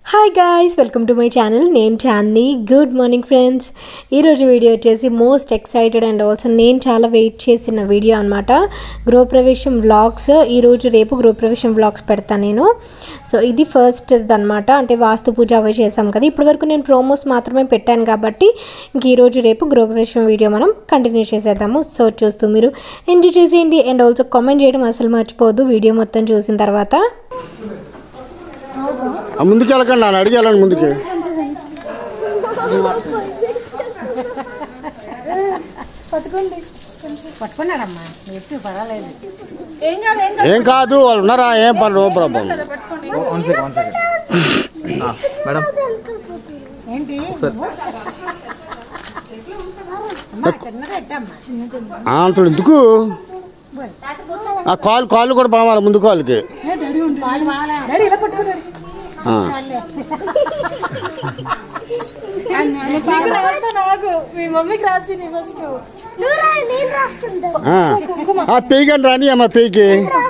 Hi guys welcome to my channel నేను Chandini good morning friends ఈరోజు video వచ్చేసి most excited and also నేను చాలా వెయిట్ చేసిన వీడియో అనమాట గృహప్రవేశం వ్లాగ్స్ ఈరోజు రేపు గృహప్రవేశం వ్లాగ్స్ పెడతాను నేను సో ఇది ఫస్ట్ అనమాట అంటే వాస్తు పూజ అవి చేసాం కదా ఇప్పటివరకు నేను ప్రోమోస్ మాత్రమే పెట్టాను కాబట్టి ఇంక ఈరోజు రేపు గృహప్రవేశం వీడియో మనం కంటిన్యూ చేసేద్దాము సో చూస్తూ మీరు ఎంజాయ్ చేసేయండి అండ్ ఆల్సో కామెంట్ చేయడం అసలు మర్చిపోవద్దు వీడియో మొత్తం చూసిన తర్వాత ఆ ముందుకు వెళ్ళకండి నన్ను అడిగి వెళ్ళండి ముందుకి పట్టుకున్నాడమ్మా ఎత్తు పర్వాలేదు ఏం కాదు వాళ్ళు ఉన్నారా ఏం పని no problem one second one second madam ఏంటి అమ్మా చిన్నగా ఎట్టమ్మా అంతడు ఎందుకు ఆ కాలు కాళ్ళు కూడా పామాలి ముందు కాలుకి పాలు బాగా డాడీ ఇలా పట్టుకున్నాడు ఆ. నాకు మీ మమ్మీకి రాసి ఫస్ట్ ఆ. ఆ పెయ్యకండి రాని అమ్మ పెయ్యికి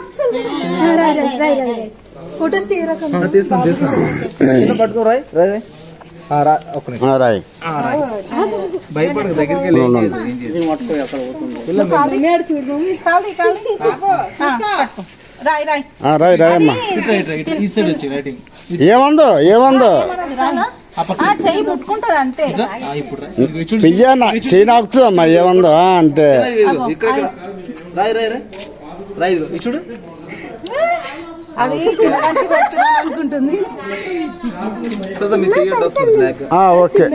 ఫొటోస్ తీయరా తీస్తాను తీస్తాను కింద పట్టుకో రాయ్ రాయ్ రాయ్. ఆ, రా ఒక్క నిమిషం ఆ, రాయ్ ఆ, రాయ్ భయపడకు దగ్గరికి వెళ్ళి ఏం చేయదు, ఏం చేయదు. పిల్ల మీరు- చూడు మమ్మీ కాలి కాలి రాయ్ రాయ్ ఆ, రాయ్ రాయ్ అమ్మ ఇటు రైట్ రైట్ ఈ సైడ్ వచ్చి రైటింగ్ ఏమందో ఏమందో ఆ పక్క చెయ్యి ముట్టుకుంటది అంతే ఇట్రా. ఆ, ఇప్పుడు రా. ఇదిగో చూడు పెయ్య చేయి నాకుతుందమ్మా ఏమందో ఆ, అంతే ఇదిగో, ఇక్కడ ఇక్కడ. రాయ్ రాయ్ రాయ్ రాయ్ ఇదిగో, ఇది చూడు అది తినడానికి పెడుతున్నాను అనుకుంటుంది సార్ మీరు చెయ్యండి వస్తుంది బ్లాక్ ఆ, ఓకే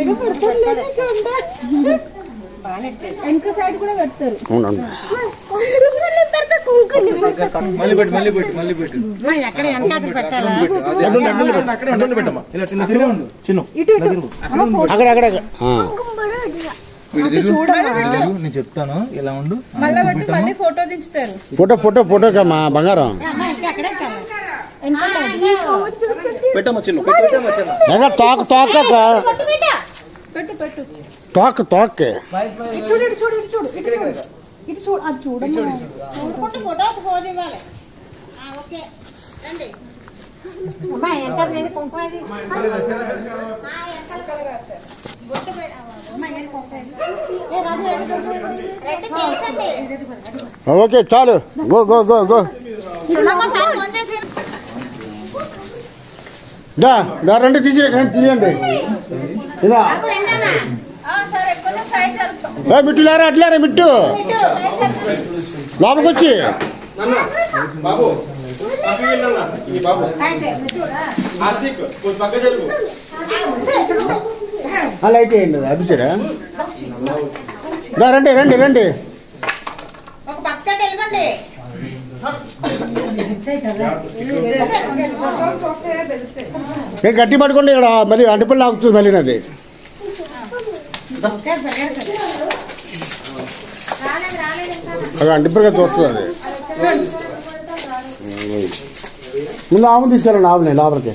వెనక సైడ్ కూడా పెడతారు అవునండి మళ్ళీ పెట్టు మళ్ళీ పెట్టు మళ్ళీ పెట్టు ఎక్కడ వెనక పెట్టాలా అదే, అడ్డుండి, అడ్డుండి పెట్టు, అడ్డుండి పెట్టమ్మా ఇలా చిన్న తిరిగి ఉండు చిన్న ఇలా తిరుగు. అక్కడ అక్కడ ఆ. వీడు తిరుగు. వీడు తిరుగు, నేను చెప్తాను ఇలా ఉండు పెట్టమ్మా. ఫోటో దించుతారు ఫోటో ఫోటో ఫోటోకమ్మా బంగారం పెట్టమ్మా చిన్న పెట్టు, పెట్టమ్మా చిన్న ఏదో తోక తోక పెట్టు పెట్టు తోక తోకే ఇటు చూడు ఇటు చూడు ఇటు చూడు ఇటు చూడు ఇటు చూడు అది చూడమ్మా ఫోటో ఫోన్ ఇవ్వాలి ఓకే రండి అమ్మా ఎంత లేదు కుంకుమ అది ఓకే చాలు గో గో గో గో దా దా రండి తీసి తీయండి ఇలా ఏ మిట్టు లేరా అట్లేరా మిట్టు లోపలికి వచ్చి ఆ, లైట్ వేయండి అభిచారా దా రండి రండి రండి ఒక పక్కన వెళ్ళండి నేను గట్టి పట్టుకోండి ఇక్కడ మళ్ళీ అంటిపల్లి ఆగుతుంది మళ్ళీ నాది అది అంటిపల్లిగా చూస్తుంది అది ముందు ఆవును తీసుకెళ్ళండి ఆవుని లోపలికి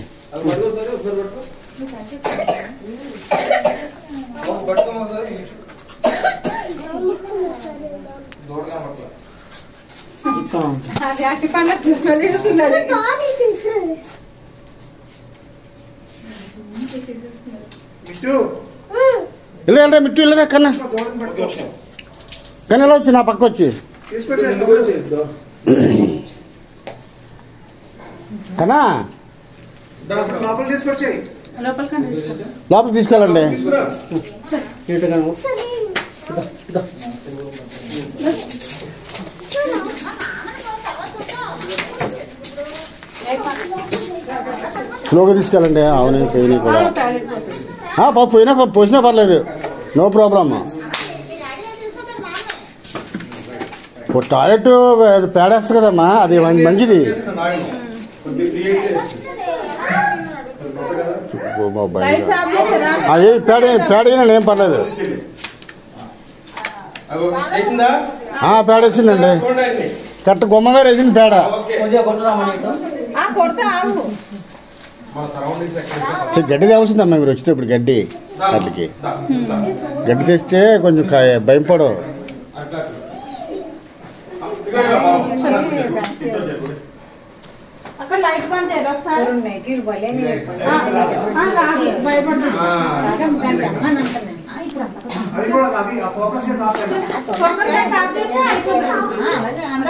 అది అట్టి పండుగ వెళ్తున్నది ఇలా వెళ్ళరా మిట్టు వెళ్ళరా కన్నా కన్నా ఇలా వచ్చి నా పక్క వచ్చి కన్నా లోపలికి తీసుకెళ్ళండి స్లోగా తీసుకెళ్ళండి అవును పోయినాయి కూడా ఆ, పో- పోయినా పో- పోసినా పర్లేదు నో ప్రాబ్లమ్ ఇప్పుడు టాయిలెట్ అది పేడేస్తుంది కదమ్మా అది మం- మంచిది ఓ బాబాయ్. అది పేడ పేడ అయినా ఏం పర్లేదు ఆ, పేడ వచ్చిందండి కరెక్ట్ గుమ్మగారు వేసింది పేడ కొడతా ఆగు ఛీ, గడ్డి తేవలసిందమ్మా మీరు వచ్చితే ఇప్పుడు గడ్డి వాటికి గడ్డి తెస్తే కొంచెం క- భయపడవు అక్కడ లైట్ బంద్ చేయరు ఒకసారి ఉన్నాయి గిరు భలే నేర్పండి. ఆ, ఆ, రాదు, భయపడుతుంది ఫోకస్ లైట్ ఆఫ్ చేస్తే అయిపోతుంది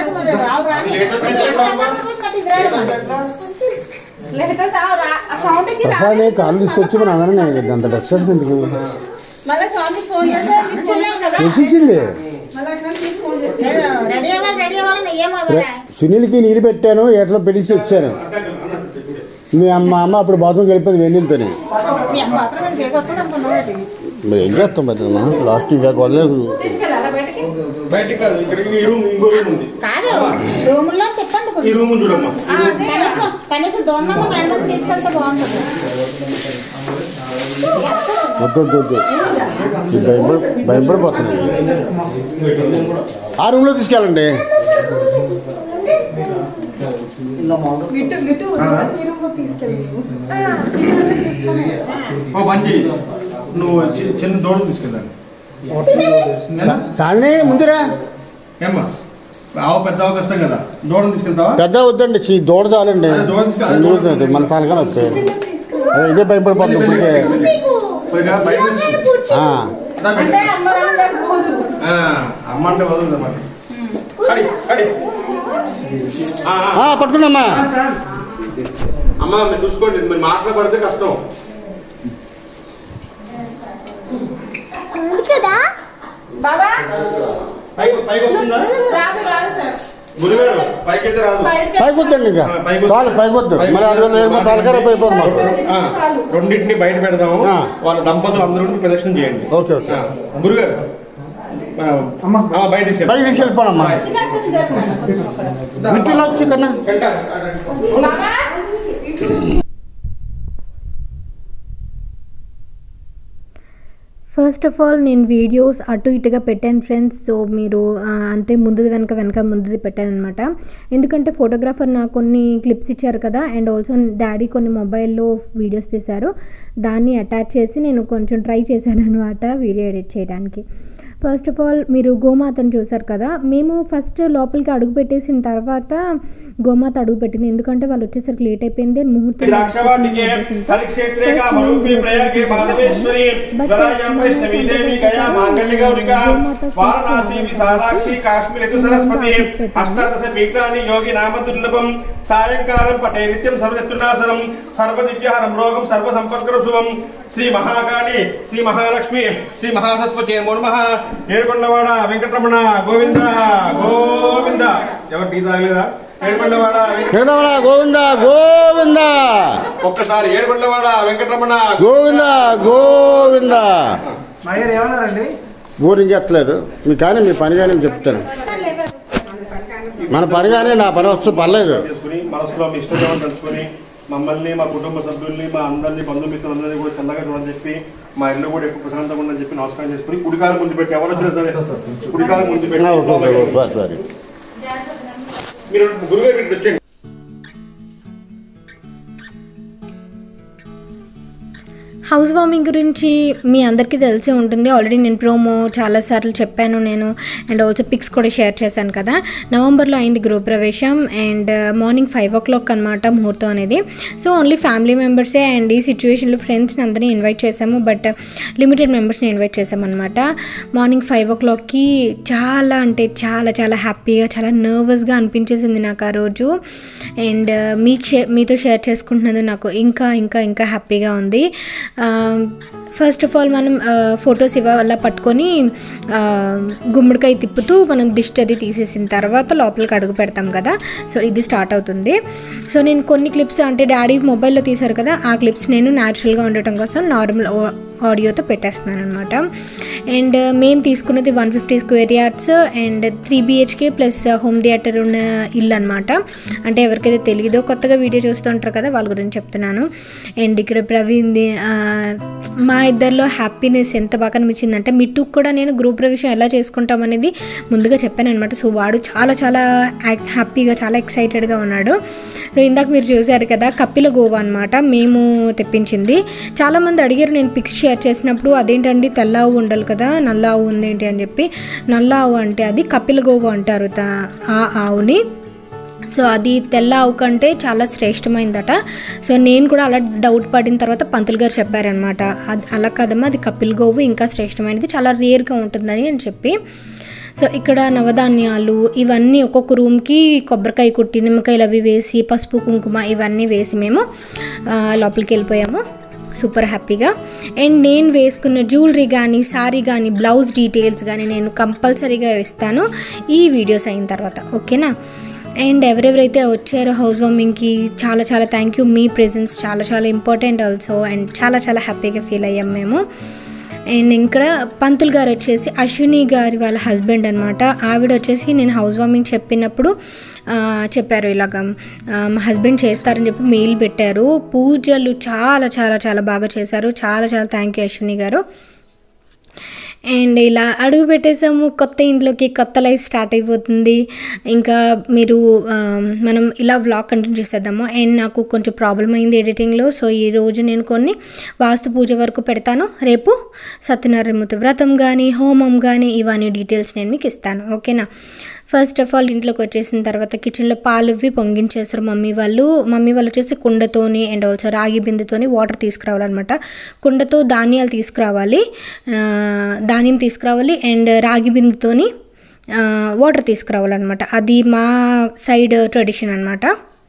లేటెస్ట్ సౌండ్ కి రా ప్రసాద్ కాలు తీసుకొచ్చి మన అందరం అంత డిస్టర్బ్ ఎందుకు మళ్ళీ స్వామి ఫోన్ చేస్తే మీకు చెల్లాం కదా తెచ్చిచ్చింది మళ్ళీ అట్లా మీకు ఫోన్ చేసి రెడీ అవ్వాలి రెడీ అవ్వాలని ఏమో సునీల్కి నీళ్ళు పెట్టాను ఎట్లా పెట్టించి వచ్చాను మీ అమ్మ అమ్మ అప్పుడు బాత్రూమ్కి వెళ్ళిపోయింది వెన్నీళ్ళతోని మీ అమ్మ మాత్రం నేను బేగ వస్తుంది అనుకున్నావు మరి ఏం చేస్తాం పెద్దమ్మా లాస్ట్ ఇక వదలేదు తీసుకెళ్ళాలా బయటకి బయటికి కాదు ఇక్కడికి ఈ రూమ్ ఇంకో రూమ్ ఉంది కాదు రూముల్లో తిప్పండి ఈ కొంచెం రూమ్ చూడమ్మా ఆ, అదే కనీసం కనీసం దోమమ్మ మెండలు తీసుకెళ్తే బాగుంటుంది వద్దు వద్దు వద్దు ఈ భయపడి భయపడిపోతున్నాయి ఆ రూమ్లో తీసుకెళ్ళండి మిట్టు మిట్టు ఈ రూమ్ కూడా తీసుకెళ్ళి ఓ మంచి నువ్వు చి- చిన్న దూడలు తీసుకెళ్ళాను కానీ ముందురా ఏమ్మా ఆవు పెద్ద ఆవు కష్టం కదా దూడలు తీసుకెళ్తావా పెద్ద వద్దండి ఈ దూడ చాలండి ఎందుకు మన తలకాని వస్తాయి అదే ఇదే భయపడిపోతుంది ఇప్పటికే పోయిగా బయట నుంచి- ఆ, దా అంటే బయట. అమ్మ రావడానికి పోదు ఆ, అమ్మ అంటే వదలదు మరి కడి కడి ఆ, ఆ. ఆ, పట్టుకున్నామ్మా అమ్మ మీరు చూసుకోండి మీరు మాట్లాడబడితే కష్టం బాబా పైకి పైకి వస్తుందా రాదు రాదు సార్ గురుగారు పైకి అయితే రాదు పైకి పైకి వద్దండి ఇంకా చాలు పైకి వద్దు మరి అందువల్ల ఏమో తలకాయ అయిపోతుంది మాకు ఆ, రెండింటిని బయట పెడదాము ఆ. వాళ్ళ దంపతులు అందరూ ప్రదక్షిణ చేయండి ఓకే ఓకే ఆ, గురుగారు ఆ, అమ్మ బయట తీసుకెళ్ళి పైకి తీసుకెళ్ళిపోనమ్మా చిన్న కొంచెం జరపండి ఇంటిలో వచ్చి కన్నా గంట బాబా ఫస్ట్ ఆఫ్ ఆల్ నేను వీడియోస్ అటు ఇటుగా పెట్టాను ఫ్రెండ్స్ సో మీరు ఆ, అంటే ముందుది వెనక వెనక ముందుది పెట్టాను అనమాట ఎందుకంటే ఫోటోగ్రాఫర్ నాకు కొన్ని క్లిప్స్ ఇచ్చారు కదా అండ్ ఆల్సో డాడీ కొన్ని మొబైల్లో వీడియోస్ తీశారు దాన్ని అటాచ్ చేసి నేను కొంచెం ట్రై చేశాను అనమాట వీడియో ఎడిట్ చేయడానికి ఫస్ట్ ఆఫ్ ఆల్ మీరు గోమాతను చూసారు కదా మేము ఫస్ట్ లోపలికి అడుగు పెట్టేసిన తర్వాత గోమాత అడుగు పెట్టింది ఎందుకంటే వాళ్ళు వచ్చేసరికి లేట్ అయిపోయింది ముహూర్తం ద్రాక్షవాటికే హరిక్షేత్రే కామరూపి ప్రయాగే మాధవేశ్వరి గదాయాం వైష్ణవీ దేవి గయా మాంగళ్య గౌరిక వారణాసి విశాలాక్షి కాశ్మీర సరస్వతి అష్టాదశ పీఠాని యోగి నామ దుర్లభం సాయంకాలం పటే నిత్యం సర్వశత్రునాశనం సర్వదివ్యహరం రోగం సర్వ సంపత్కర శుభం శ్రీ మహాకాళి శ్రీ మహాలక్ష్మి శ్రీ మహాసత్వతి నమః ఏడుకొండవాడ వెంకటరమణ గోవింద గోవింద ఎవరు టీ తాగలేదా ఏడుకొండవాడ వెంకట- ఏడవడా గోవింద గోవింద ఒక్కసారి ఏడుకొండవాడ వెంకటరమణ గోవింద గోవింద మాయర్ ఏమన్నారండి ఊరికి ఎత్తలేదు మీ కానీ మీ పని కానీ నేను చెప్తాను మన పని కానీ నా పని వస్తే పర్లేదు చేసుకుని మనసులో మీ ఇష్టదేవం తలుచుకొని మమ్మల్ని మా కుటుంబ సభ్యుల్ని మా అందరినీ బంధుమిత్రులందరినీ కూడా చల్లగా చూడని చెప్పి మా ఇల్లు కూడా ఎక్కువ ప్రశాంతంగా ఉండని చెప్పి నమస్కారం చేసుకుని కుడికాలు ముందు పెట్టి ఎవరు వచ్చినా సరే కుడికాలు ముందు పెట్టి ఆ, okay, okay, okay, sorry, sorry మీరు గురుగారు ఇక్కడికి వచ్చేయండి హౌస్ వార్మింగ్ గురించి మీ అందరికీ తెలిసే ఉంటుంది ఆల్రెడీ నేను ప్రోమో చాలాసార్లు చెప్పాను నేను అండ్ ఆల్సో పిక్స్ కూడా షేర్ చేశాను కదా నవంబర్లో అయింది గృహప్రవేశం and morning five o'clock అనమాట ముహూర్తం అనేది సో ఓన్లీ ఫ్యామిలీ మెంబర్సే అండ్ ఈ సిచ్యువేషన్లో ఫ్రెండ్స్ని అందరినీ ఇన్వైట్ చేసాము బట్ లిమిటెడ్ మెంబర్స్ని ఇన్వైట్ చేసామన్నమాట మార్నింగ్ ఫైవ్ ఓ క్లాక్కి చాలా అంటే చాలా చాలా హ్యాపీగా చాలా నర్వస్గా అనిపించేసింది నాకు ఆ రోజు అండ్ మీకు షే మీతో షేర్ చేసుకుంటున్నది నాకు ఇంకా ఇంకా ఇంకా హ్యాపీగా ఉంది ఫస్ట్ ఆఫ్ ఆల్ మనం ఫొటోస్ ఇవాళ పట్టుకొని ఆ, గుమ్మడికాయ తిప్పుతూ మనం దిష్టి అది తీసేసిన తర్వాత లోపలికి అడుగు పెడతాం కదా సో ఇది స్టార్ట్ అవుతుంది సో నేను కొన్ని క్లిప్స్ అంటే డాడీ మొబైల్లో తీశారు కదా ఆ క్లిప్స్ నేను న్యాచురల్గా ఉండటం కోసం నార్మల్ ఆడియోతో పెట్టేస్తున్నాను అనమాట అండ్ మేము తీసుకున్నది one fifty square yards and three BHK plus home theatre ఉన్న ఇల్లు అనమాట అంటే ఎవరికైతే తెలియదో కొత్తగా వీడియో చూస్తుంటారు కదా వాళ్ళ గురించి చెప్తున్నాను అండ్ ఇక్కడ ప్రవీణ్ది ఆ, మా ఇద్దరిలో హ్యాపీనెస్ ఎంత బాగా అనిపించింది అంటే మిట్టుకు కూడా నేను గ్రూప్ ప్రవేశం ఎలా చేసుకుంటాం అనేది ముందుగా చెప్పాను అనమాట సో వాడు చాలా చాలా యాక్- హ్యాపీగా చాలా ఎక్సైటెడ్గా ఉన్నాడు సో ఇందాక మీరు చూశారు కదా కపిల గోవా అనమాట మేము తెప్పించింది చాలామంది అడిగారు నేను పిక్స్ షేర్ చేసినప్పుడు అదేంటండి తెల్ల ఆవు ఉండాలి కదా నల్ల ఆవు ఉందేంటి అని చెప్పి నల్ల ఆవు అంటే అది కపిల గోవా అంటారు దా- ఆ ఆవుని సో అది తెల్ల ఆవు కంటే చాలా శ్రేష్టమైందట సో నేను కూడా అలా డౌట్ పడిన తర్వాత పంతులు గారు చెప్పారనమాట అది అలా కదమ్మా అది కపిల్ గోవు ఇంకా శ్రేష్టమైనది చాలా రేర్గా ఉంటుందని అని చెప్పి సో ఇక్కడ నవధాన్యాలు ఇవన్నీ ఒక్కొక్క రూమ్కి కొబ్బరికాయ కుట్టి నిమ్మకాయలు అవి వేసి పసుపు కుంకుమ ఇవన్నీ వేసి మేము ఆ, లోపలికి వెళ్ళిపోయాము సూపర్ హ్యాపీగా అండ్ నేను వేసుకున్న జ్యువెలరీ కానీ సారీ కానీ బ్లౌజ్ డీటెయిల్స్ కానీ నేను కంపల్సరీగా ఇస్తాను ఈ వీడియోస్ అయిన తర్వాత ఓకేనా అండ్ ఎవరెవరైతే వచ్చారో హౌస్ వార్మింగ్కి చాలా చాలా థ్యాంక్ యూ మీ ప్రెజెన్స్ చాలా చాలా ఇంపార్టెంట్ ఆల్సో అండ్ చాలా చాలా హ్యాపీగా ఫీల్ అయ్యాం మేము అండ్ ఇక్కడ పంతులు గారు వచ్చేసి అశ్విని గారి వాళ్ళ హస్బెండ్ అనమాట ఆవిడ వచ్చేసి నేను హౌస్ వార్మింగ్ చెప్పినప్పుడు ఆ, చెప్పారు ఇలాగ ఆ, మా హస్బెండ్ చేస్తారని చెప్పి మెయిల్ పెట్టారు పూజలు చాలా చాలా చాలా బాగా చేశారు చాలా చాలా థ్యాంక్ యూ అశ్విని గారు అండ్ ఇలా అడుగు పెట్టేసాము కొత్త ఇంట్లోకి కొత్త లైఫ్ స్టార్ట్ అయిపోతుంది ఇంకా మీరు ఆ, మనం ఇలా వ్లాగ్ కంటిన్యూ చేసేద్దాము అండ్ నాకు కొంచెం ప్రాబ్లం అయింది ఎడిటింగ్లో సో ఈ రోజు నేను కొన్ని వాస్తు పూజ వరకు పెడతాను రేపు సత్యనారాయణమూర్తి వ్రతం కానీ హోమం కానీ ఇవన్నీ డీటెయిల్స్ నేను మీకు ఇస్తాను ఓకేనా ఫస్ట్ ఆఫ్ ఆల్ ఇంట్లోకి వచ్చేసిన తర్వాత కిచెన్లో పాలు ఇవి పొంగించేస్తారు మమ్మీ వాళ్ళు మమ్మీ వాళ్ళు వచ్చేసి కుండతోని అండ్ ఆల్సో రాగి బిందెతోని వాటర్ తీసుకురావాలన్నమాట కుండతో ధాన్యాలు తీసుకురావాలి ఆ, ధాన్యం తీసుకురావాలి అండ్ రాగి బిందెతోని ఆ, వాటర్ తీసుకురావాలన్నమాట అది మా సైడ్ ట్రెడిషన్ అనమాట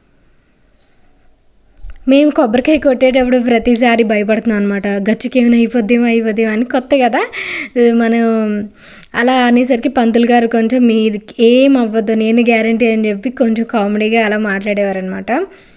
మేము కొబ్బరికాయ కొట్టేటప్పుడు ప్రతిసారి భయపడుతున్నాం అనమాట గచ్చుకి ఏమైనా అయిపోద్దేమో అయిపోద్దేమో అని కొత్త కదా మనం అలా అనేసరికి పంతులు గారు కొంచెం మీది ఏం అవ్వద్దు నేను గ్యారంటీ అని చెప్పి కొంచెం కామెడీగా అలా మాట్లాడేవారు అనమాట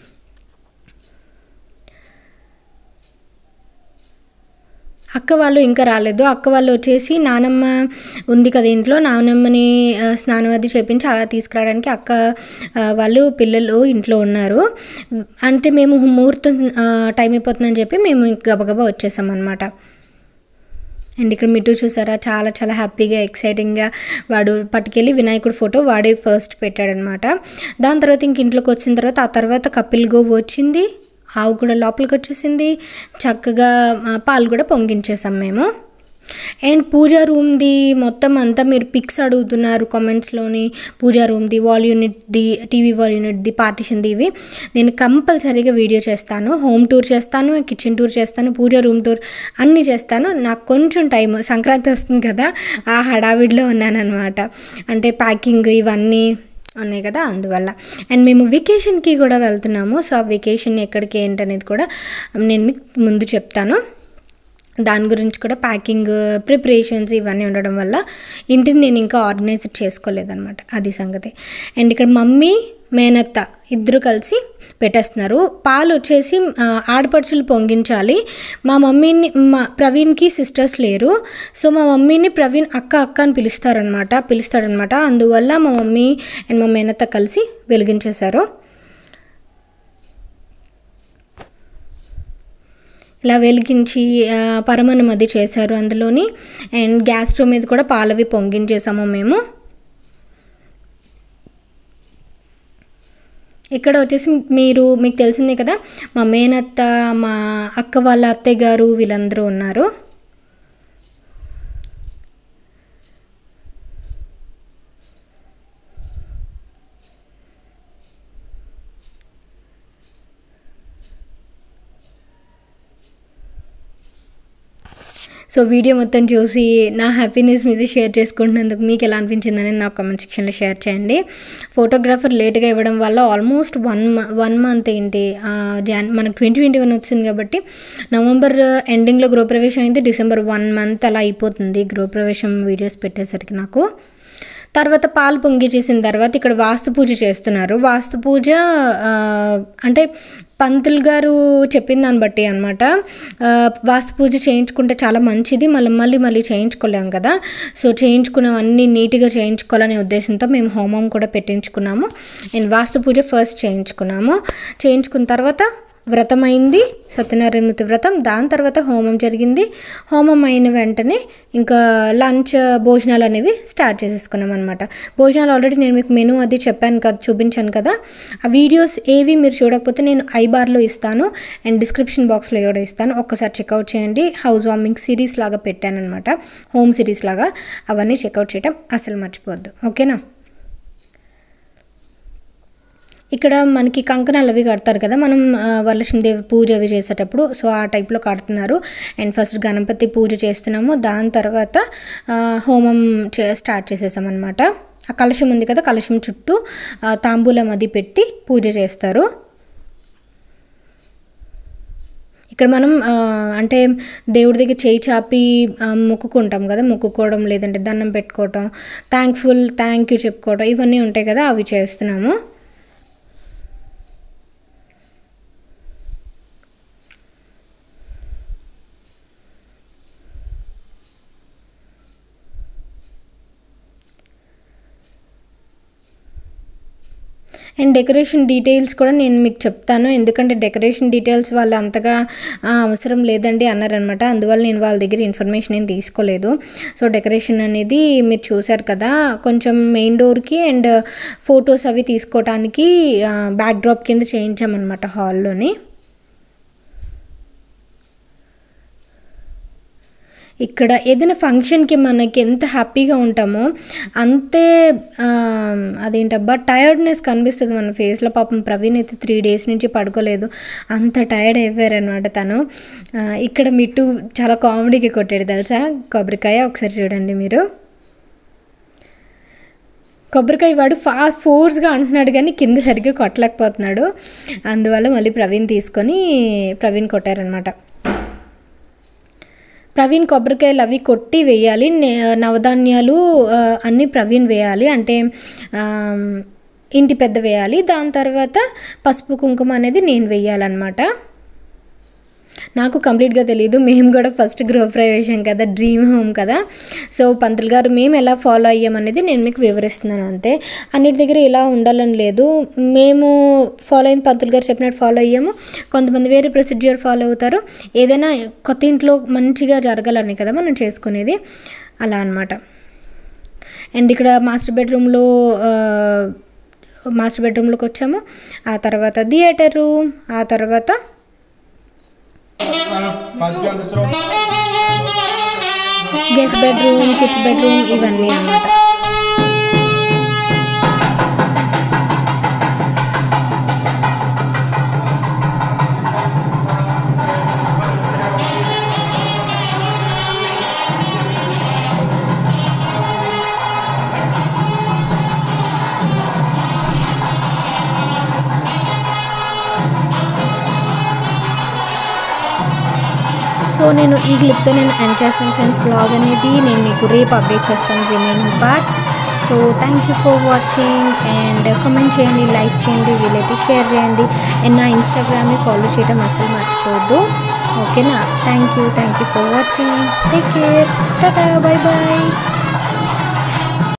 అక్క వాళ్ళు ఇంకా రాలేదు అక్క వాళ్ళు వచ్చేసి నానమ్మ ఉంది కదా ఇంట్లో నానమ్మని ఆ, స్నానం అది చేపించి ఆ తీసుకురావడానికి అక్క ఆ, వాళ్ళు పిల్లలు ఇంట్లో ఉన్నారు అంటే మేము ముహూర్తం ఆ, టైం అయిపోతుందని చెప్పి మేము ఇంక గబగబా వచ్చేసాం అనమాట అండ్ ఇక్కడ మిట్టు చూసారా చాలా చాలా హ్యాపీగా ఎక్సైటింగ్గా వాడు పట్టుకెళ్ళి వినాయకుడు ఫోటో వాడే ఫస్ట్ పెట్టాడనమాట దాని తర్వాత ఇంక ఇంట్లోకి వచ్చిన తర్వాత ఆ తర్వాత కపిల్ గోవు వచ్చింది ఆవు కూడా లోపలికి వచ్చేసింది చక్కగా ఆ, పాలు కూడా పొంగించేసాం మేము అండ్ పూజా రూమ్ది మొత్తం అంతా మీరు పిక్స్ అడుగుతున్నారు కామెంట్స్లోని పూజా రూమ్ది వాల్ యూనిట్ది టీవీ వాల్ యూనిట్ది పార్టిషన్ది ఇవి నేను కంపల్సరీగా వీడియో చేస్తాను హోమ్ టూర్ చేస్తాను కిచెన్ టూర్ చేస్తాను పూజా రూమ్ టూర్ అన్నీ చేస్తాను నాకు కొంచెం టైం సంక్రాంతి వస్తుంది కదా ఆ హడావిడిలో ఉన్నానన్నమాట అంటే ప్యాకింగ్ ఇవన్నీ ఉన్నాయి కదా అందువల్ల అండ్ మేము వెకేషన్కి కూడా వెళ్తున్నాము సో ఆ వెకేషన్ ఎక్కడికి ఏంటనేది కూడా నేను మీకు ముందు చెప్తాను దాని గురించి కూడా ప్యాకింగ్ ప్రిపరేషన్స్ ఇవన్నీ ఉండడం వల్ల ఇంటిని నేను ఇంకా ఆర్గనైజ్ చేసుకోలేదన్నమాట అది సంగతి అండ్ ఇక్కడ మమ్మీ మేనత్త ఇద్దరు కలిసి పెట్టేస్తున్నారు పాలు వచ్చేసి ఆ, ఆడపడుచులు పొంగించాలి మా మమ్మీని మా ప్రవీణ్కి సిస్టర్స్ లేరు సో మా మమ్మీని ప్రవీణ్ అక్క అక్క అని పిలుస్తారనమాట పిలుస్తారనమాట అందువల్ల మా మమ్మీ అండ్ మా మేనత్త కలిసి వెలిగించేశారు ఇలా వెలిగించి ఆ, పరమాన్నం అది చేశారు అందులోని అండ్ గ్యాస్ స్టవ్ మీద కూడా పాలవి పొంగించేసాము మేము ఇక్కడ వచ్చేసి మీరు మీకు తెలిసిందే కదా మా మేనత్త మా అక్క వాళ్ళ అత్తయ్య గారు వీళ్ళందరూ ఉన్నారు సో వీడియో మొత్తం చూసి నా హ్యాపీనెస్ మీద షేర్ చేసుకుంటున్నందుకు మీకు ఎలా అనిపించిందని నాకు కామెంట్ సెక్షన్లో షేర్ చేయండి ఫోటోగ్రాఫర్ లేట్గా ఇవ్వడం వల్ల ఆల్మోస్ట్ వన్ వన్ మంత్ ఏంటి ఆ, జాన్ మనకు ట్వంటీ ట్వంటీ వన్ వచ్చింది కాబట్టి నవంబర్ ఎండింగ్లో గృహప్రవేశం అయింది డిసెంబర్ వన్ మంత్ అలా అయిపోతుంది గృహప్రవేశం వీడియోస్ పెట్టేసరికి నాకు తర్వాత పాలు పొంగి చేసిన తర్వాత ఇక్కడ వాస్తు పూజ చేస్తున్నారు వాస్తు పూజ ఆ, అంటే పంతులు గారు చెప్పిన దాన్ని బట్టి అనమాట వాస్తు పూజ చేయించుకుంటే చాలా మంచిది మళ్ళీ మళ్ళీ మళ్ళీ చేయించుకోలేం కదా సో చేయించుకున్నవన్నీ నీట్గా చేయించుకోవాలనే ఉద్దేశంతో మేము హోమం కూడా పెట్టించుకున్నాము అండ్ వాస్తు పూజ ఫస్ట్ చేయించుకున్నాము చేయించుకున్న తర్వాత వ్రతం అయింది సత్యనారాయణమూర్తి వ్రతం దాని తర్వాత హోమం జరిగింది హోమం అయిన వెంటనే ఇంకా లంచ్ భోజనాలు అనేవి స్టార్ట్ చేసేసుకున్నాం అనమాట భోజనాలు ఆల్రెడీ నేను మీకు మెనూ అది చెప్పాను కదా చూపించాను కదా ఆ వీడియోస్ ఏవి మీరు చూడకపోతే నేను ఐ బార్లో ఇస్తాను అండ్ డిస్క్రిప్షన్ బాక్స్లో కూడా ఇస్తాను ఒక్కసారి చెక్అవుట్ చేయండి హౌస్ వార్మింగ్ సిరీస్ లాగా పెట్టాను అనమాట హోమ్ సిరీస్ లాగా అవన్నీ చెక్అవుట్ చేయటం అసలు మర్చిపోవద్దు ఓకేనా ఇక్కడ మనకి కంకణాలు అవి కడతారు కదా మనం ఆ, వరలక్ష్మీదేవి పూజ అవి చేసేటప్పుడు సో ఆ టైప్లో కడుతున్నారు అండ్ ఫస్ట్ గణపతి పూజ చేస్తున్నాము దాని తర్వాత ఆ, హోమం చే స్టార్ట్ చేసేసాం అనమాట ఆ కలశం ఉంది కదా కలశం చుట్టూ ఆ, తాంబూలం అది పెట్టి పూజ చేస్తారు ఇక్కడ మనం ఆ, అంటే దేవుడి దగ్గర చేయి చాపి ఆ, మొక్కుకుంటాం కదా మొక్కుకోవడం లేదంటే దండం పెట్టుకోవటం థ్యాంక్ఫుల్ థ్యాంక్ యూ చెప్పుకోవటం ఇవన్నీ ఉంటాయి కదా అవి చేస్తున్నాము అండ్ డెకరేషన్ డీటెయిల్స్ కూడా నేను మీకు చెప్తాను ఎందుకంటే డెకరేషన్ డీటెయిల్స్ వాళ్ళు అంతగా ఆ, అవసరం లేదండి అన్నారనమాట అందువల్ల నేను వాళ్ళ దగ్గర ఇన్ఫర్మేషన్ ఏం తీసుకోలేదు సో డెకరేషన్ అనేది మీరు చూశారు కదా కొంచెం మెయిన్ డోర్కి అండ్ ఫొటోస్ అవి తీసుకోవడానికి బ్యాక్ డ్రాప్ కింద చేయించామన్నమాట హాల్లోని ఇక్కడ ఏదైనా ఫంక్షన్కి మనకి ఎంత హ్యాపీగా ఉంటామో అంతే ఆ, అదేంటబ్బా టైర్డ్నెస్ కనిపిస్తుంది మన ఫేస్లో పాపం ప్రవీణ్ అయితే త్రీ డేస్ నుంచి పడుకోలేదు అంత టైర్డ్ అయిపోయారనమాట తను ఆ, ఇక్కడ మిట్టు చాలా కామెడీగా కొట్టాడు తెలుసా కొబ్బరికాయ ఒకసారి చూడండి మీరు కొబ్బరికాయ వాడు ఫా ఫోర్స్గా అంటున్నాడు కానీ కింద సరిగ్గా కొట్టలేకపోతున్నాడు అందువల్ల మళ్ళీ ప్రవీణ్ తీసుకొని ప్రవీణ్ కొట్టారనమాట ప్రవీణ్ కొబ్బరికాయలు అవి కొట్టి వేయాలి నే- నవధాన్యాలు ఆ, అన్నీ ప్రవీణ్ వేయాలి అంటే ఆ, ఇంటి పెద్ద వేయాలి దాని తర్వాత పసుపు కుంకుమ అనేది నేను వేయాలన్నమాట నాకు కంప్లీట్గా తెలియదు మేము కూడా ఫస్ట్ గృహప్రవేశం కదా డ్రీమ్ హోమ్ కదా సో పంతులు గారు మేము ఎలా ఫాలో అయ్యామనేది నేను మీకు వివరిస్తున్నాను అంతే అన్నిటి దగ్గర ఇలా ఉండాలని లేదు మేము ఫాలో అయిన పంతులు గారు చెప్పినట్టు ఫాలో అయ్యాము కొంతమంది వేరే ప్రొసీజర్ ఫాలో అవుతారు ఏదైనా కొత్త ఇంట్లో మంచిగా జరగాలని కదా మనం చేసుకునేది అలా అన్నమాట అండ్ ఇక్కడ మాస్టర్ బెడ్రూమ్లో మాస్టర్ బెడ్రూమ్లోకి వచ్చాము ఆ తర్వాత థియేటర్ రూమ్ ఆ తర్వాత గెస్ట్ బెడ్రూమ్ కిడ్స్ బెడ్రూమ్ ఇవన్నీ అన్నమాట సో నేను ఈ క్లిప్తో నేను ఎండ్ చేస్తాను ఫ్రెండ్స్ వ్లాగ్ అనేది నేను మీకు రేపు అప్డేట్ చేస్తాను remaining parts so thank you for watching and comment చేయండి లైక్ చేయండి వీలైతే షేర్ చేయండి అండ్ నా ఇన్స్టాగ్రామ్ని ఫాలో చేయడం అసలు మర్చిపోవద్దు ఓకేనా thank you thank you for watching take care tata bye bye